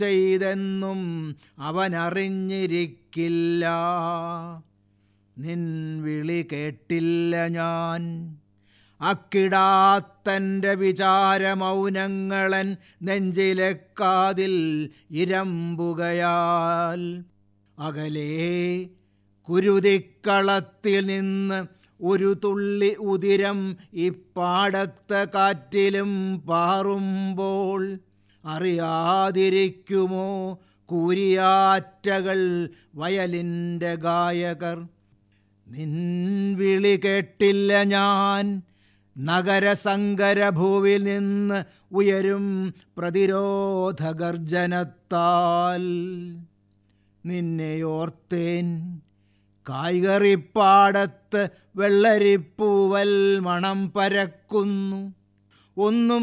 ചെയ്തെന്നും അവനറിഞ്ഞിരിക്കില്ല നിൻ വിളി കേട്ടില്ല ഞാൻ അക്കിടാത്തൻ്റെ വിചാരമൗനങ്ങളൻ നെഞ്ചിലെ കാതിൽ ഇരമ്പുകയാൽ അകലേ കുരുതിക്കളത്തിൽ നിന്ന് ഒരു തുള്ളി ഉതിരം ഇപ്പാടത്തെ കാറ്റിലും പാറുമ്പോൾ അറിയാതിരിക്കുമോ കൂരിയാറ്റകൾ വയലിൻ്റെ ഗായകർ നിൻ വിളി കേട്ടില്ല ഞാൻ നഗരസങ്കരഭൂവിൽ നിന്ന് ഉയരും പ്രതിരോധ ഗർജനത്താൽ നിന്നെയോർത്തേൻ കായ്കറിപ്പാടത്ത് വെള്ളരിപ്പൂവൽ മണം പരക്കുന്നു ഒന്നും